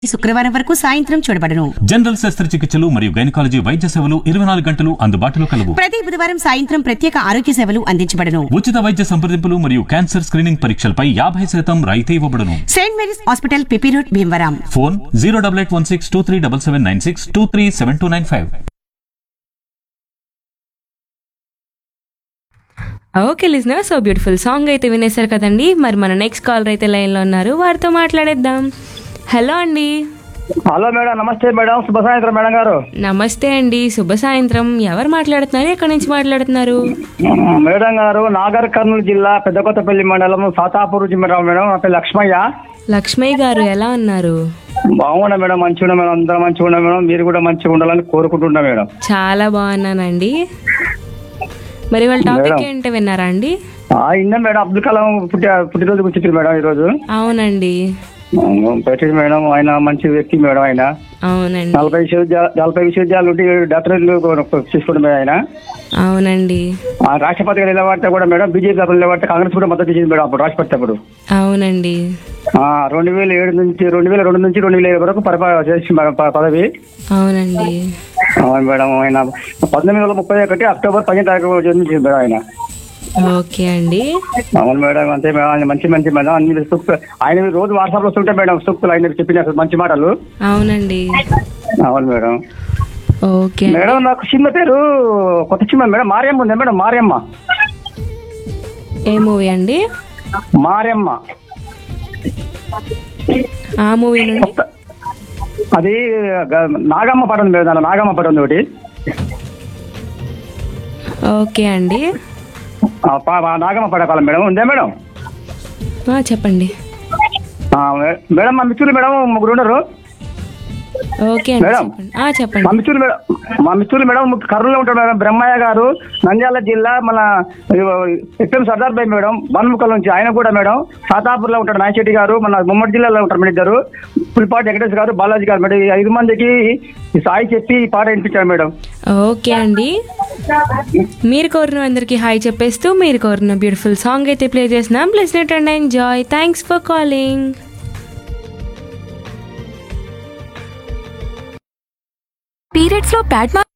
శుక్రవారం వరకు సాయంత్రం చూడబడను జనరల్ శస్త్రచికిత్సలు మరియు గైనకాలజీ వైద్య సేవలు ఇరవై నాలుగు గంటలు అందుబాటులో కలవు ప్రతి బుధవారం సాయంత్రం ప్రత్యేక ఆరోగ్య సేవలు అందించబడను ఉచిత వైద్య సంప్రదింపులు మరియు క్యాన్సర్ స్క్రీనింగ్ పరీక్షలపై యాభై శాతం రాయితీ ఇవ్వబడును Saint Mary's hospital PP road Bhimavaram phone zero double eight one six two three double seven nine six two three seven two nine five okay listener so beautiful song అయితే వినేశారు కదండి మరి మన నెక్స్ట్ కాలర్ అయితే లైన్లో ఉన్నారు వారితో మాట్లాడేద్దాం హలో అండి హలో మేడం నమస్తే మేడం శుభ సాయంత్రం మేడం గారు నమస్తే అండి శుభ సాయంత్రం ఎవరు మాట్లాడుతున్నారు ఎక్కడి నుంచి మాట్లాడుతున్నారు మేడం గారు నాగర్ కర్నూలు జిల్లా పెద్దకొత్తపల్లి మండలం సాతాపూర్ జిల్లా మేడం నా పేరు లక్ష్మయ్య లక్ష్మయ్య గారు ఎలా ఉన్నారు బాగున్నా మేడం మంచిగా ఉన్నా మేడం అందరం మంచిగా ఉన్నా మేడం మీరు కూడా మంచిగా ఉండాలని కోరుకుంటున్నా మేడం చాలా బాగున్నానండి మరి వాళ్ళ టాపిక్ మేడం. ఏంటో విన్నారా అండి ఆ, ఇన్నా మేడం అబ్దుల్ కలాం పుట్టి పుట్టినరోజు గురించి మేడం ఈరోజు అవునండి పెట్టింది మేడం ఆయన మంచి వ్యక్తి మేడం ఆయన అవునండి నలభై విశ్వవిద్యాలయ నలభై విశ్వవిద్యాలయాలు ఉంటే డాక్టరేట్లు తీసుకుంటాం మేడం ఆయన అవునండి ఆ, రాష్ట్రపతిగా నిలబడితే కూడా మేడం బీజేపీ తరపున నిలబడితే కాంగ్రెస్ కూడా మద్దతు ఇచ్చింది మేడం అప్పుడు రాష్ట్రపతి అప్పుడు అవునండి ఆ, రెండు వేల ఏడు నుంచి రెండు వేల రెండు నుంచి రెండు వేల ఏడు వరకు పరిపాలన చేసి మేడం ప- పదవి అవునండి అవును మేడం ఆయన పంతొమ్మిది వందల ముప్పై ఒకటి అక్టోబర్ పదిహేను తారీఖు జన్మించింది మేడం ఆయన ఓకే అండి అవును మేడం అంతే మేడం ఆయన మంచి మంచి మేడం అన్ని సూక్తులు ఆయన రోజు వాట్సాప్ లో వస్తుంటే మేడం సూక్తులు ఆయన చెప్పిన మంచి మాటలు అవునండి అవును మేడం ఓకే మేడం నాకు చిన్న పేరు కొత్త చిన్న మేడం మారియమ్మ ఉంది మేడం మారియమ్మ ఏ మూవీ అండి మారియమ్మ ఆ మూవీ నుండి అది గ- నాగమ్మ పాట ఉంది మేడం దాంట్లో నాగమ్మ పాట ఉంది ఒకటి ఓకే అండి ఆ, పా- ఆ నాగమ్మ పాట కాలం మేడం ఉందా మేడం ఆ, చెప్పండి ఆ, మే- మేడం మా మిత్రులు మేడం ముగ్గురు ఉన్నారు ఓకే అండి మేడం. చెప్పండి ఆ, చెప్పండి మా మిత్రులు మేడం మా మిత్రులు మేడం కర్నూలులో ఉంటారు మేడం బ్రహ్మయ్య గారు నంద్యాల జిల్లా మన ఎస్ఎం సర్దార్ భాయ్ మేడం బన్ముఖల్ నుంచి ఆయన కూడా మేడం సాతాపూర్లో ఉంటాడు నాయశెట్టి గారు మన ముమ్మడి జిల్లాలో ఉంటారు మేడం ఇద్దరు పులిపాటి వెంకటేష్ గారు బాలాజీ గారు మేడం ఈ ఐదు మందికి ఈ సాయి చెప్పి ఈ పాట వినిపించారు మేడం ఓకే అండి మీరు కోరిన అందరికి హాయ్ చెప్పేస్తూ మీరు కోరిన బ్యూటిఫుల్ సాంగ్ అయితే ప్లే చేసినాం please net and enjoy thanks for calling periods లో ప్యాడ్